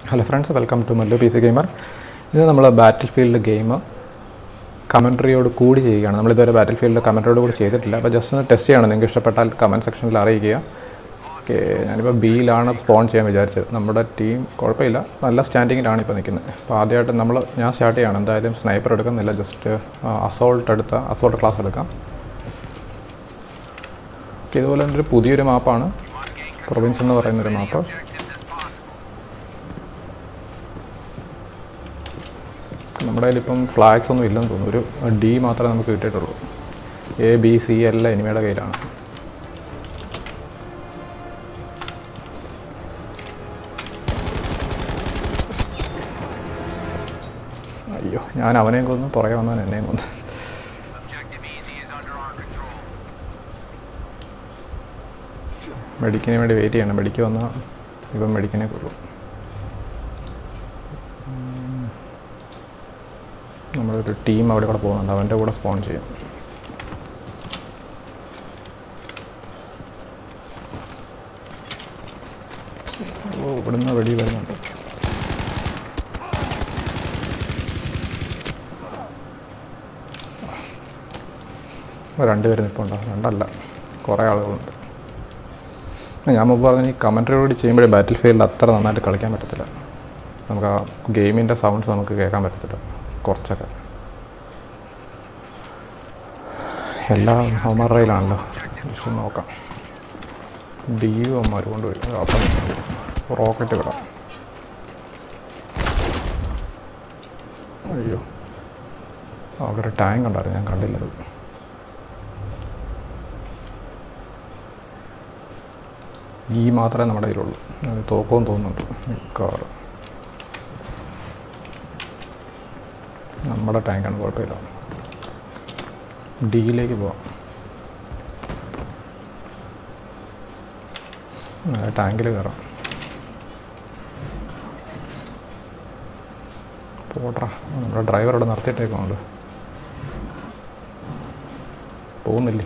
Hello friends welcome to Mallu P C gamer ഇത് നമ്മൾ ബാറ്റിൽ field game കമൻട്രിയോട് കൂടി ചെയ്യുകയാണ് നമ്മളിതുവരെ ബാറ്റിൽ ഫീൽഡ് കമൻട്രിയോട് കൂടി ചെയ്തിട്ടില്ല അപ്പോൾ ജസ്റ്റ് ഒന്ന് ടെസ്റ്റ് ചെയ്യണം നിങ്ങൾക്ക് ഇഷ്ടപ്പെട്ടാൽ കമൻറ്റ് സെക്ഷനിൽ അറിയിക്കുക ഓക്കെ ഞാനിപ്പോൾ ബിയിലാണ് സ്പോൺ ചെയ്യാൻ വിചാരിച്ചത് നമ്മുടെ ടീം കുഴപ്പമില്ല നല്ല സ്റ്റാൻഡിങ്ങിലാണ് ഇപ്പോൾ നിൽക്കുന്നത് അപ്പോൾ ആദ്യമായിട്ട് നമ്മൾ ഞാൻ സ്റ്റാർട്ട് ചെയ്യണം എന്തായാലും സ്നൈപ്പർ എടുക്കുന്നില്ല ജസ്റ്റ് അസോൾട്ട് എടുത്ത അസോൾട്ട് ക്ലാസ് എടുക്കാം ഓക്കെ ഇതുപോലെ തന്നെ ഒരു പുതിയൊരു മാപ്പാണ് പ്രൊവിൻസ് എന്ന് പറയുന്നൊരു മാപ്പ് നമ്മുടെ കയ്യിലിപ്പം ഫ്ലാഗ്സ് ഒന്നും ഇല്ലെന്ന് തോന്നുന്നു ഒരു ഡി മാത്രമേ നമുക്ക് കിട്ടിയിട്ടുള്ളൂ എ ബി സി എല്ലാം എനിമയുടെ കയ്യിലാണ് അയ്യോ ഞാൻ അവനെയും കൊന്നു പുറകെ വന്നവൻ എന്നെയും കൊന്നു Objective easy is under our control. മെഡിക്കിന് വേണ്ടി വെയിറ്റ് ചെയ്യണം മെഡിക്ക് വന്നാൽ ഇവൻ മെഡിക്കിനെ കൊള്ളും ഉം. നമ്മളൊരു ടീം അവിടെ കൂടെ പോകുന്നുണ്ട് അവൻ്റെ കൂടെ സ്പോൺ ചെയ്യും ഓ ഇവിടുന്ന് വെടി വരുന്നുണ്ട് രണ്ടുപേരും ഇപ്പോൾ ഉണ്ടാവും രണ്ടല്ല കുറേ ആളുകളുണ്ട് ഞാൻ മുമ്പ് പറഞ്ഞ ഈ കമൻട്രിയോട് ചെയ്യുമ്പോഴേ ബാറ്റിൽ ഫീൽഡ് അത്ര നന്നായിട്ട് കളിക്കാൻ പറ്റത്തില്ല നമുക്ക് ആ ഗെയിമിൻ്റെ സൗണ്ട്സ് നമുക്ക് കേൾക്കാൻ പറ്റത്തില്ല കുറച്ചൊക്കെ എല്ലാം അവന്മാരുടെ കയ്യിലാണല്ലോ ജസ്റ്റ് നോക്കാം ഡിയു അവന്മാർ കൊണ്ടുപോയി അപ്പം റോക്കറ്റ് വിടാം അയ്യോ അവിടെ ടാങ്ക് ഉണ്ടായിരുന്നു ഞാൻ കണ്ടില്ലത് ഈ മാത്രമേ നമ്മുടെ കയ്യിലുള്ളൂ അത് തോക്കവും തോന്നുന്നുണ്ട് മിക്കവാറും നമ്മുടെ ടാങ്കാണ് കുഴപ്പമില്ല ഡിയിലേക്ക് പോവാം ടാങ്കിൽ കയറാം പോട്രാ നമ്മുടെ ഡ്രൈവർ ഇവിടെ നിർത്തിയിട്ടേക്കുന്നുണ്ട് പോകുന്നില്ലേ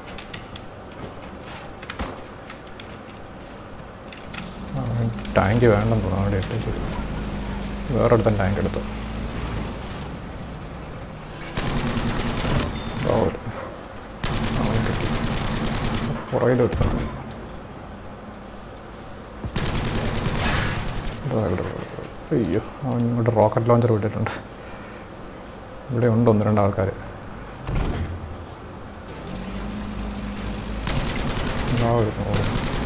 അവൻ ടാങ്ക് വേണ്ടെന്ന് തോന്നുന്നു അവിടെ ഇട്ടേക്ക് വേറെ അടുത്ത ടാങ്ക് എടുത്തു ആ ഒരു അവൻ കിട്ടി പുറകിൽ എടുത്തു അയ്യോ അവൻ ഇങ്ങോട്ട് റോക്കറ്റ് ലോഞ്ചർ വിട്ടിട്ടുണ്ട് ഇവിടെ ഉണ്ട് ഒന്ന് രണ്ട് ആൾക്കാർ ആ ഒരു ഓടുന്നു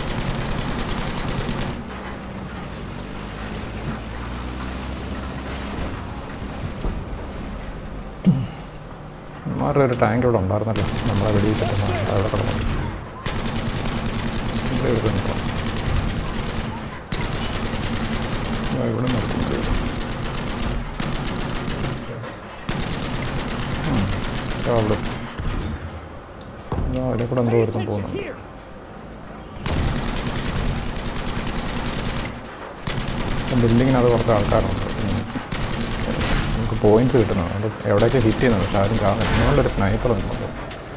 മാരുടെ ഒരു ടാങ്ക് ഇവിടെ ഉണ്ടായിരുന്നല്ലോ നമ്മളെ വെടിയിച്ചിട്ട് അവിടെ കിടന്നു ഇവിടെ ഇവിടെ നിൽക്കാം ആ, ഇവിടെ നിർത്തുന്നത് അവിടെ ആ, അതിലെ കൂടെ എന്തോ ഒരുത്തം പോകുന്നുണ്ട് ബിൽഡിങ്ങിനകത്ത് കുറച്ച് ആൾക്കാരുണ്ട് ഉം. നമുക്ക് പോയിന്റ്സ് കിട്ടുന്നതാണ് അത് എവിടെയൊക്കെ ഹിറ്റ് ചെയ്യുന്നത് പക്ഷെ ആരും കാണുന്നില്ല നിങ്ങളൊരു സ്നൈപ്പർ നിൽക്കുന്നുണ്ട്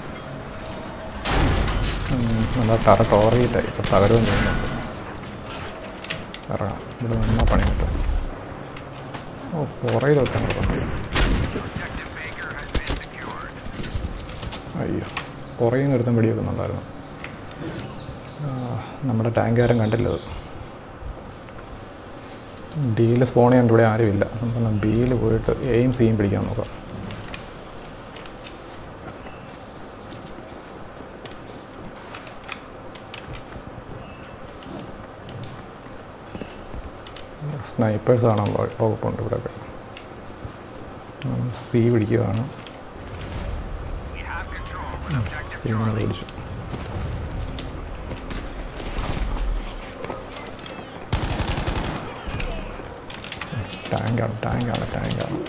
നല്ല ടറ ടോറിയിട്ടായി ഇപ്പോൾ തകരുമെന്ന് തോന്നുന്നുണ്ട് ഇറങ്ങാം ഇവിടെ നിന്നാ പണി കിട്ടും ഓ പുറയിൽ വെച്ചാൽ Objective Baker has been secured. അയ്യോ പുറയിൽ നിന്ന് ഒരുത്തം വെടി വെക്കുന്നുണ്ടായിരുന്നു ആ, നമ്മുടെ ടാങ്കുകാരൻ കണ്ടില്ലത് ഡിയിൽ സ്പോൺ ചെയ്യാൻ ഇവിടെ ആരുമില്ല അപ്പം ബിയിൽ പോയിട്ട് എയും സിയും പിടിക്കാൻ നോക്കാം സ്നൈപ്പേഴ്സ് കാണാൻ വ- വകുപ്പുണ്ട് ഇവിടെയൊക്കെ സി പിടിക്കുകയാണ് We have control. Objective C നമ്മൾ പിടിച്ചു ടാങ്കാണ് ടാങ്കാണ് ടാങ്കാണ്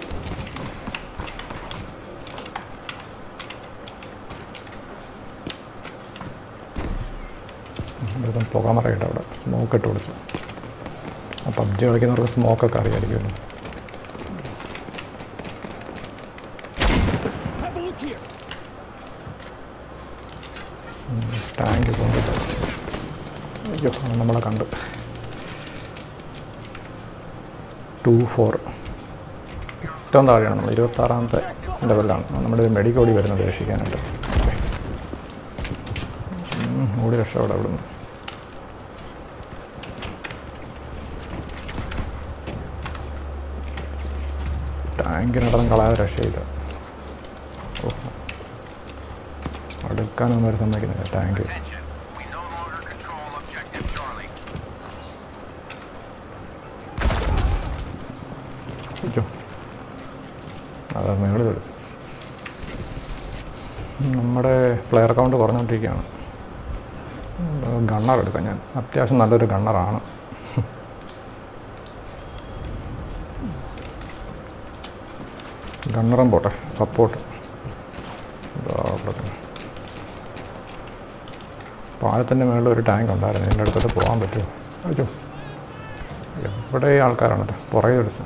ഇവിടുത്തെ പുകമറയിട്ട് അവിടെ സ്മോക്ക് ഇട്ട് കൊടുത്തു ആ പബ്ജി കളിക്കുന്നവർക്ക് സ്മോക്കൊക്കെ അറിയാമായിരിക്കുമല്ലോ ടാങ്ക് കൊണ്ടിട്ട് അയ്യോ അവൻ നമ്മളെ കണ്ട് ടു ഫോർ ഏറ്റവും താഴെയാണ് നമ്മൾ ഇരുപത്താറാമത്തെ ലെവലിലാണ് നമ്മുടെ ഒരു മെഡിക്കൽ ഓടി വരുന്നത് രക്ഷിക്കാനായിട്ട് ഉം, ഓടി രക്ഷപ്പെടാം ഇവിടുന്ന് ടാങ്കിനടന്ന് കളയാതെ രക്ഷയില്ല ഓ അടുക്കാനൊന്നും അവർ സമ്മതിക്കുന്നില്ല tank Attention. We no longer control objective Charlie. അയ്യോ അതാ മേളിൽ എടുത്തു നമ്മുടെ പ്ലെയർ അക്കൗണ്ട് കുറഞ്ഞുകൊണ്ടിരിക്കുകയാണ് ഗണ്ണർ എടുക്കാം ഞാൻ അത്യാവശ്യം നല്ലൊരു ഗണ്ണറാണ് ഗണ്ണറും പോട്ടെ സപ്പോർട്ട് പാലത്തിൻ്റെ മുകളിൽ ഒരു ടാങ്ക് ഉണ്ടായിരുന്നു എൻ്റെ അടുത്തോട്ട് പോകാൻ പറ്റുമോ അയ്യോ എവിടെ ഈ ആൾക്കാരാണത് പുറകെ എടുത്തു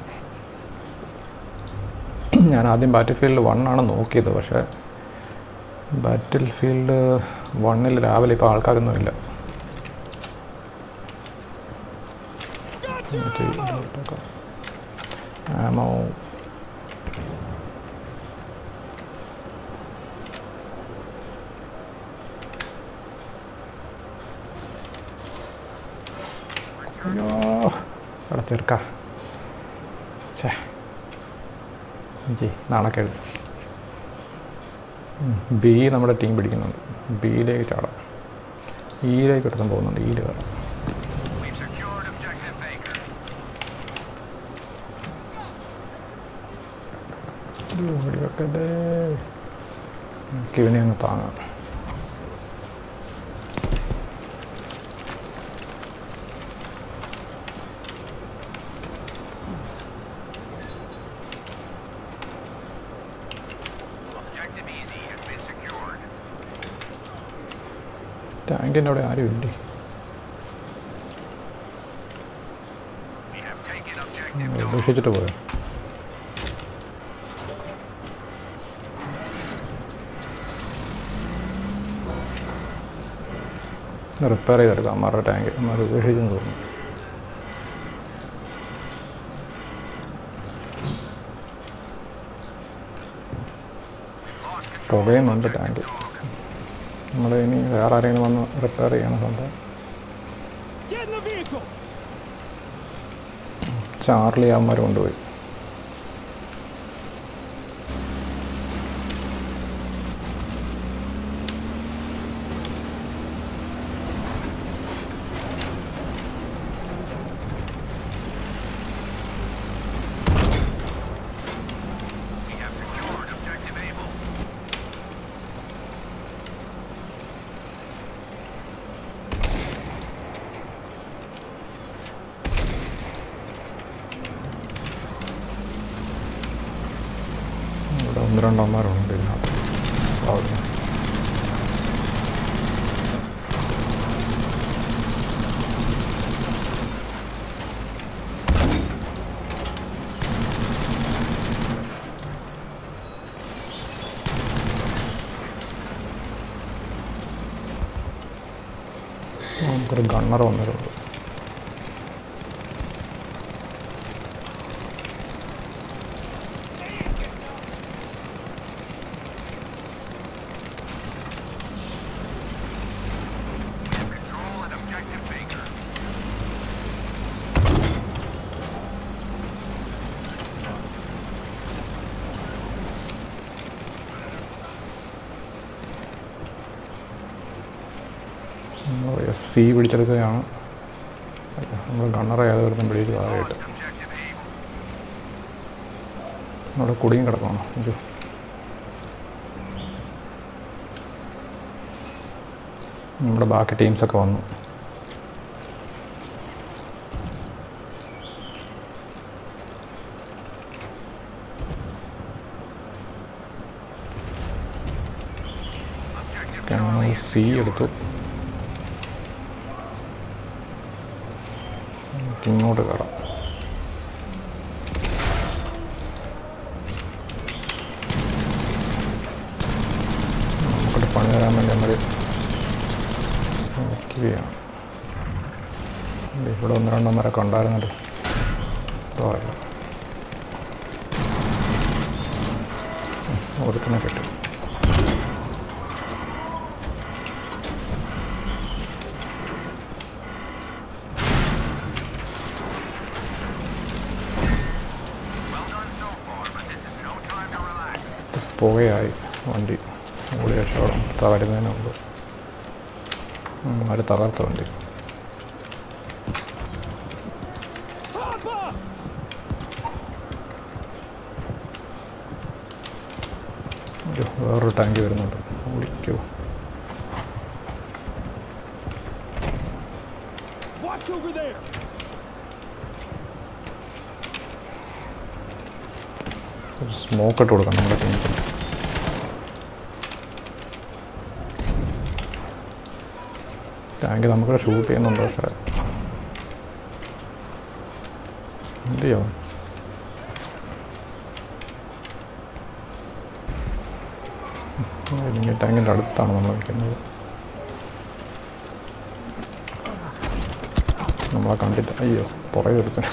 ഞാൻ ആദ്യം ബാറ്റിൽ ഫീൽഡ് വൺ ആണ് നോക്കിയത് പക്ഷേ ബാറ്റിൽ ഫീൽഡ് വണ്ണിൽ രാവിലെ ഇപ്പോൾ ആൾക്കാരൊന്നും ഇല്ല ആമോ അയ്യോ അവിടെ ചെറുക്ക ഛേ ജി നാണക്കേട് ബി നമ്മുടെ ടീം പിടിക്കുന്നുണ്ട് ബിയിലേക്ക് ചാടാം ഇയിലേക്ക് എടുത്തും പോകുന്നുണ്ട് ഇയിൽ കയറാം We've secured objective Baker. വെക്കട്ടെ കിവിനെ അങ്ങ് താങ്ങാം Objective Easy has been secured. ടാങ്കിൻ്റെ അവിടെ ആരും ഇല്ലേ We have taken objective Dog. ഉപേക്ഷിച്ചിട്ട് പോയോ റിപ്പയർ ചെയ്തെടുക്കാം അമ്മാരുടെ ടാങ്ക് അമ്മാർ ഉപേക്ഷിച്ചെന്ന് തോന്നുന്നു Lost control. പുകയുന്നുണ്ട് ടാങ്ക് നമ്മൾ ഇനി വേറെ ആരെങ്കിലും വന്ന് റിപ്പയർ ചെയ്യണം സംഭവം Get in the vehicle! Charlie അവന്മാർ കൊണ്ടുപോയി We have secured objective Able. ഇവിടെ ഒന്ന് രണ്ടന്മാരുണ്ട് ഇതിനകത്ത് അവിടെ നമുക്കൊരു ഗണ്ണർ വന്നിട്ടുണ്ട് Control and objective Baker. നമ്മൾ എസ് സി പിടിച്ചെടുക്കുകയാണ് നമ്മൾ ഗണ്ണർ ഏതൊരുത്തും പിടിച്ച് താഴെയിട്ട് Lost objective Able. നമ്മുടെ കുടിയും കിടക്കണം അയ്യോ നമ്മുടെ ബാക്കി ടീംസൊക്കെ വന്നു Objective നമ്മൾ സി എടുത്തു നമുക്ക് ഇങ്ങോട്ട് കയറാം നമുക്കിട്ട് പണി തരാൻ വേണ്ടി നമ്മൾ ശ്രമിക്കുകയാണ് ഇവിടെ ഒന്ന് രണ്ടെണ്ണമരൊക്കെ ഉണ്ടായിരുന്നുണ്ട് പോയോ ഒരുത്തനെ കിട്ടി Well done so far, but this is no time to relax. പുകയായി വണ്ടി ഓടി രക്ഷപ്പെടാം തകരുന്നതിന് മുമ്പ് ആര് തകർത്ത വണ്ടി Top up! ഒരു വേറൊരു ടാങ്ക് വരുന്നുണ്ട് ഓടിക്കോ Watch over there! ഒരു സ്മോക്ക് ഇട്ട് കൊടുക്കാം നമ്മുടെ ടീമിൽ ടാങ്ക് നമുക്ക് ഷൂട്ട് ചെയ്യുന്നുണ്ട് പക്ഷേ എന്ത് ചെയ്യാം ഇനി ടാങ്കിൻ്റെ അടുത്താണ് നമ്മൾ നിൽക്കുന്നത് നമ്മളെ കണ്ടിട്ട് അയ്യോ പുറകെ ഒരുത്തൻ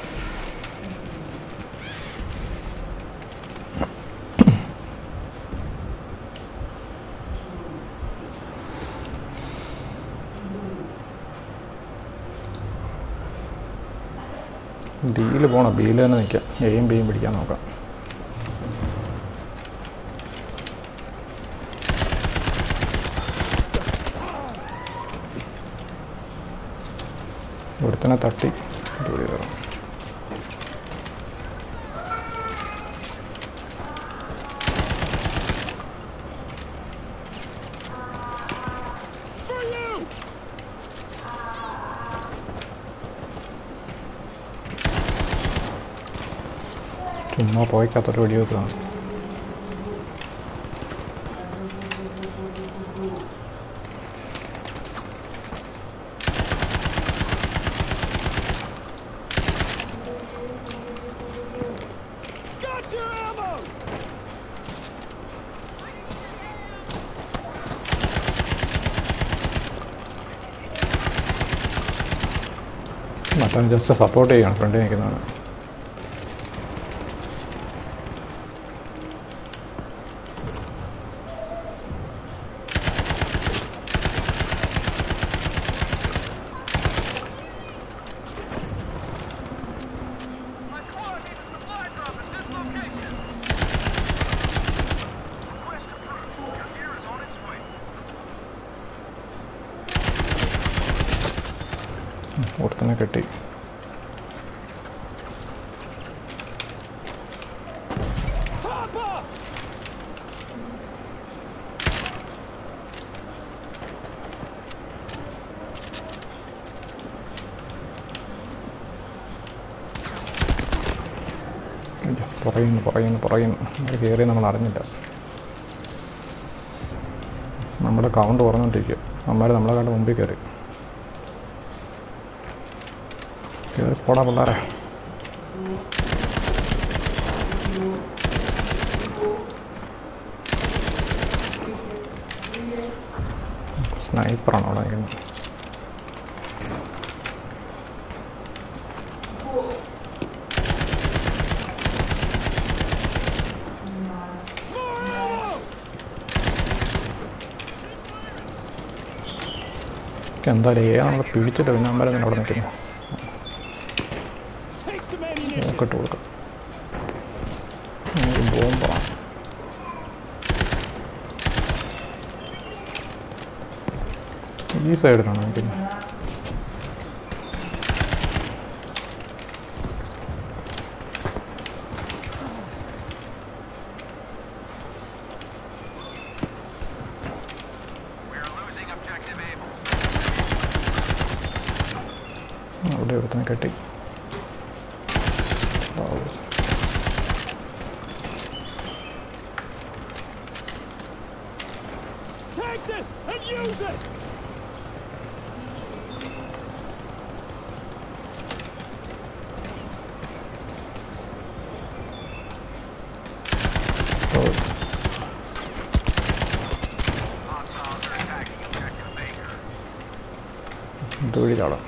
ഡിയിൽ പോകണം ബിയിൽ തന്നെ നിൽക്കാം എയും ബിയും പിടിക്കാൻ നോക്കാം ഒരുത്തനെ തട്ടി ജോലി തരാം For you! ചുമ്മാ പോയിക്കാത്തൊരു വെടി വെക്കുകയാണ് Got your ammo! മറ്റവൻ ജസ്റ്റ് സപ്പോർട്ട് ചെയ്യണം ഫ്രണ്ടിൽ നിൽക്കുന്നതാണ് My squad needs a supply drop at this location. Request approved. Your gear is on its way. ഒരുത്തനെ കെട്ടി Top up! അയ്യോ, പുറയുന്നു പുറയുന്നു പുറയുന്നു നമ്മൾ കയറി നമ്മൾ അറിഞ്ഞില്ല നമ്മുടെ കൗണ്ട് കുറഞ്ഞുകൊണ്ടിരിക്കുക അമ്മമാർ നമ്മളെ കണ്ട് മുമ്പിൽ കയറി കയറി പോടാ പിള്ളേരെ സ്നൈപ്പറാണ് അവിടെ നിൽക്കുന്നത് More ammo! എന്തായാലും ഏ നമ്മൾ പിടിച്ചിട്ട് പിന്നെ അമ്മമാരെ തന്നെ അവിടെ നിൽക്കുന്നു Take some ammunition! നോക്കിട്ട് കൊടുക്കാം ഒരു ബോംബാണ് ഈ സൈഡിലാണ് നിൽക്കുന്നത് We're losing objective Able. അവിടെ ഒരുത്തനെ കെട്ടി ഓ, Take this and use it! Oh, Hostiles are attacking objective Baker. ഇതുവഴി ചാടാം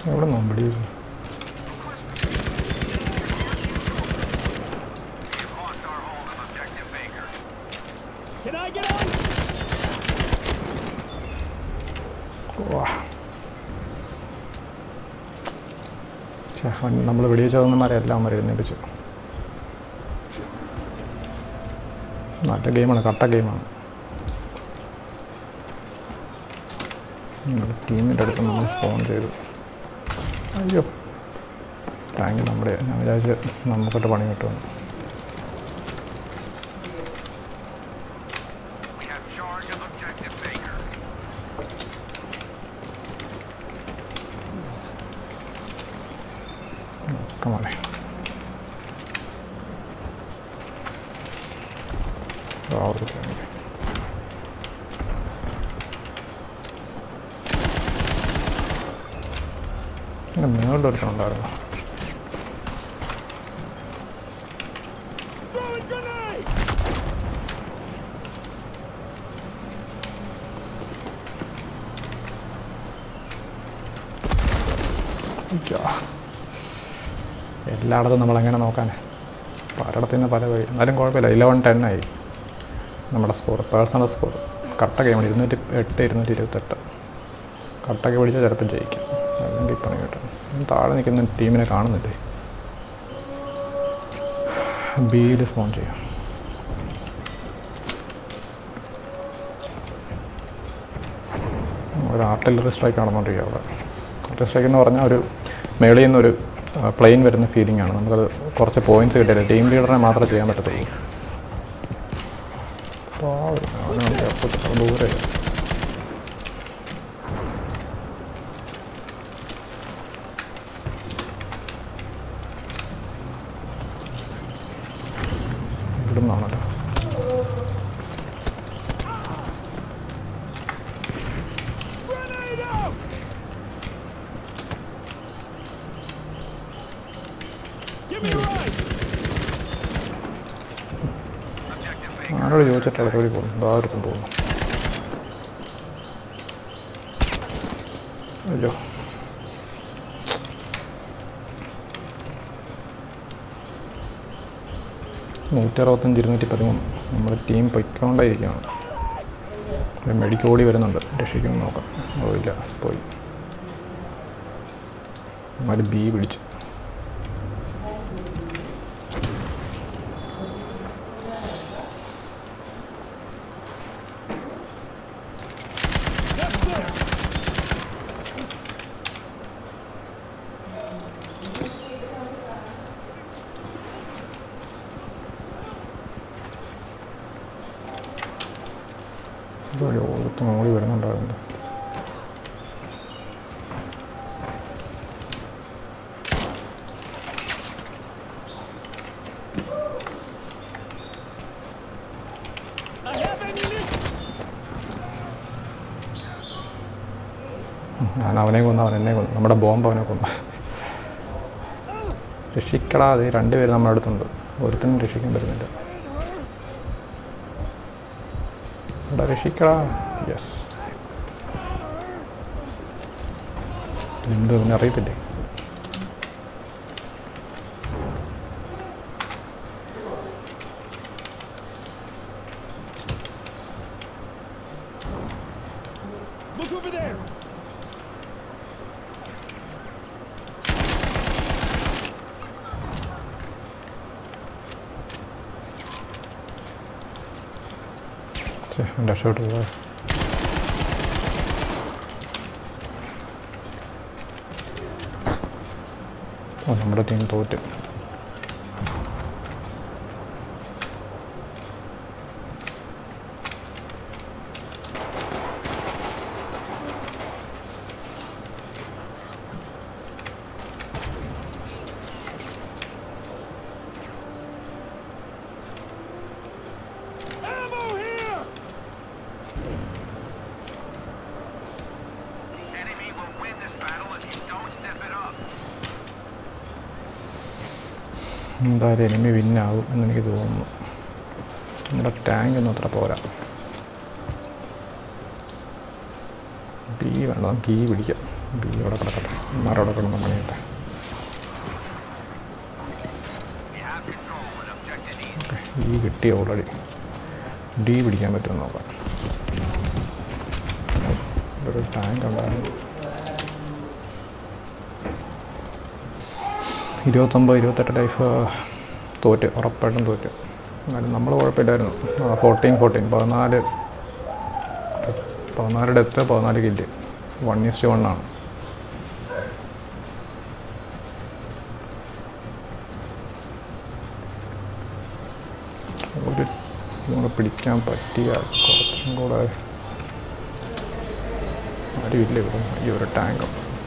എവിടെ നോമ്പടി We've lost our hold of objective Baker. Can I get on? നമ്മൾ വെടിവെച്ചവന്മാരെ എല്ലാം അവന്മാരെ എഴുന്നേപ്പിച്ചു നല്ല ഗെയിമാണ് കട്ട ഗെയിമാണ് ടീമിൻ്റെ അടുത്ത് നമ്മൾ സ്പോൺ ചെയ്തു അയ്യോ ടാങ്ക് നമ്മുടെ ഞാൻ വിചാരിച്ച് നമുക്കിട്ട് പണി കിട്ടുമെന്ന് We have charge of objective Baker. കമാണേ ആ ഒരു ടാങ്ക് പിന്നെ മേളിൽ ഒരുത്തനുണ്ടായിരുന്നു Throwing grenade! അയ്യോ. എല്ലായിടത്തും നമ്മളെങ്ങനെ നോക്കാൻ പലയിടത്തു നിന്ന് പല വഴി എന്നാലും കുഴപ്പമില്ല ഇലവൻ ടെൻ ആയി നമ്മുടെ സ്കോർ പേഴ്സണൽ സ്കോർ കട്ട ഗെയിമാണ് ഇരുന്നൂറ്റി എട്ട് ഇരുന്നൂറ്റി ഇരുപത്തെട്ട് കട്ടൊക്കെ പിടിച്ചാൽ ചിലപ്പോൾ ജയിക്കും അല്ലെങ്കിൽ പണി കിട്ടും ഇനി താഴെ നിൽക്കുന്ന ടീമിനെ കാണുന്നില്ലേ ബിയിൽ സ്പോൺ ചെയ്യാം ഒരു ആർട്ടിലറി സ്ട്രൈക്ക് നടന്നുകൊണ്ടിരിക്കുക അവിടെ ആർട്ടിലറി സ്ട്രൈക്ക് എന്ന് പറഞ്ഞാൽ ഒരു മേളിൽ നിന്നൊരു പ്ലെയിൻ വരുന്ന ഫീലിംഗ് ആണ് നമുക്കത് കുറച്ച് പോയിന്റ്സ് കിട്ടിയില്ല ടീം ലീഡറിനെ മാത്രമേ ചെയ്യാൻ പറ്റത്തുള്ളൂ പാവം, അവനാണെങ്കിൽ അപ്പുറത്ത് ദൂരെ ഇവിടുന്നാണല്ലോ Grenade out! Give me a ride! Objective Baker. ആരോട് ചോദിച്ചിട്ട് ഇടയ്ക്ക് പോകുന്നു എല്ലാവർക്കും പോകുന്നു അയ്യോ നൂറ്റി അറുപത്തഞ്ച് ഇരുന്നൂറ്റി പതിമൂന്ന് നമ്മുടെ ടീം പൊയ്ക്കൊണ്ടേയിരിക്കുകയാണ് ഒരു മെഡിക്ക് ഓടി വരുന്നുണ്ട് രക്ഷിക്കുമെന്ന് നോക്കാം ഓ ഇല്ല പോയി അവന്മാർ ബി പിടിച്ചു That's there! ഇതുവഴി ഓർത്ത് ഓടി വരുന്നുണ്ടായിരുന്നു I have ammunition! ഞാൻ അവനെ കൊന്നു അവൻ എന്നെ കൊന്നു നമ്മുടെ ബോംബ് അവനെ കൊന്നു രക്ഷിക്കടാ അത് രണ്ടുപേര് നമ്മുടെ അടുത്തുണ്ട് ഒരുത്തനും രക്ഷിക്കാൻ പറ്റുന്നില്ല എടാ രക്ഷിക്കടാ യെസ് എന്ത് പിന്നെ അറിയത്തില്ലേ Look over there! ഛെ, അവൻ രക്ഷപ്പെട്ടു പോയ ഓ നമ്മുടെ ടീം തോറ്റ് Ammo here! Enemy will win this battle if you don't step it up. എന്തായാലും എനിമി വിന്നാവും എന്നെനിക്ക് തോന്നുന്നു നമ്മുടെ ടാങ്ക് ഒന്നും അത്ര പോരാ ബി വേണ്ട നമുക്ക് ഈ പിടിക്കാം ബി അവിടെ കിടക്കട്ടെ ഇമാരവിടെ കിടന്ന് പണിയട്ടെ We have control at objective E. Okay E കിട്ടി ഓൾറെഡി ഡി പിടിക്കാൻ പറ്റുമോ നോക്കാം ഇവിടെ ഒരു ടാങ്ക് ഉണ്ടായിരുന്നു ഇരുപത്തൊമ്പത് ഇരുപത്തെട്ട് ലൈഫ് തോറ്റ് ഉറപ്പായിട്ടും തോറ്റ് എന്നാലും നമ്മൾ കുഴപ്പമില്ലായിരുന്നു ഫോർട്ടീൻ ഫോർട്ടീൻ പതിനാല് പതിനാല് ഡെത്ത് പതിനാല് കില്ല് വൺ ഇസ്റ്റ് വൺ ആണ് ഒരു കൂടെ പിടിക്കാൻ പറ്റിയ കുറച്ചും കൂടെ ആരുമില്ല ഇവിടെ ഈ ഒരു ടാങ്ക്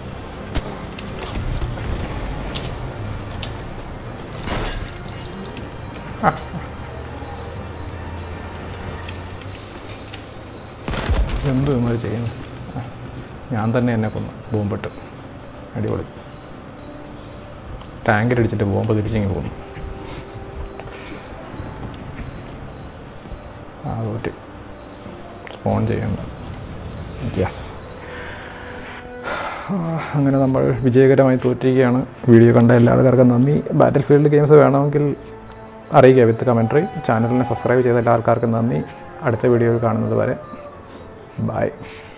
എന്തു നമ്മൾ ചെയ്യുന്നു ആ, ഞാൻ തന്നെ എന്നെ കൊന്നു ബോംബിട്ട് അടിപൊളി ടാങ്കിലടിച്ചിട്ട് ബോംബ് തിരിച്ചിങ്ങ് പോകുന്നു ആ തോറ്റ് സ്പോൺ ചെയ്യണ്ട യെസ് അങ്ങനെ നമ്മൾ വിജയകരമായി തോറ്റിരിക്കുകയാണ് വീഡിയോ കണ്ട എല്ലാ ആൾക്കാർക്കും നന്ദി ബാറ്റിൽ ഫീൽഡ് ഗെയിംസ് വേണമെങ്കിൽ അറിയിക്കുക വിത്ത് കമൻട്രി ചാനലിനെ സബ്സ്ക്രൈബ് ചെയ്ത എല്ലാ ആൾക്കാർക്കും നന്ദി അടുത്ത വീഡിയോയിൽ കാണുന്നത് വരെ ബൈ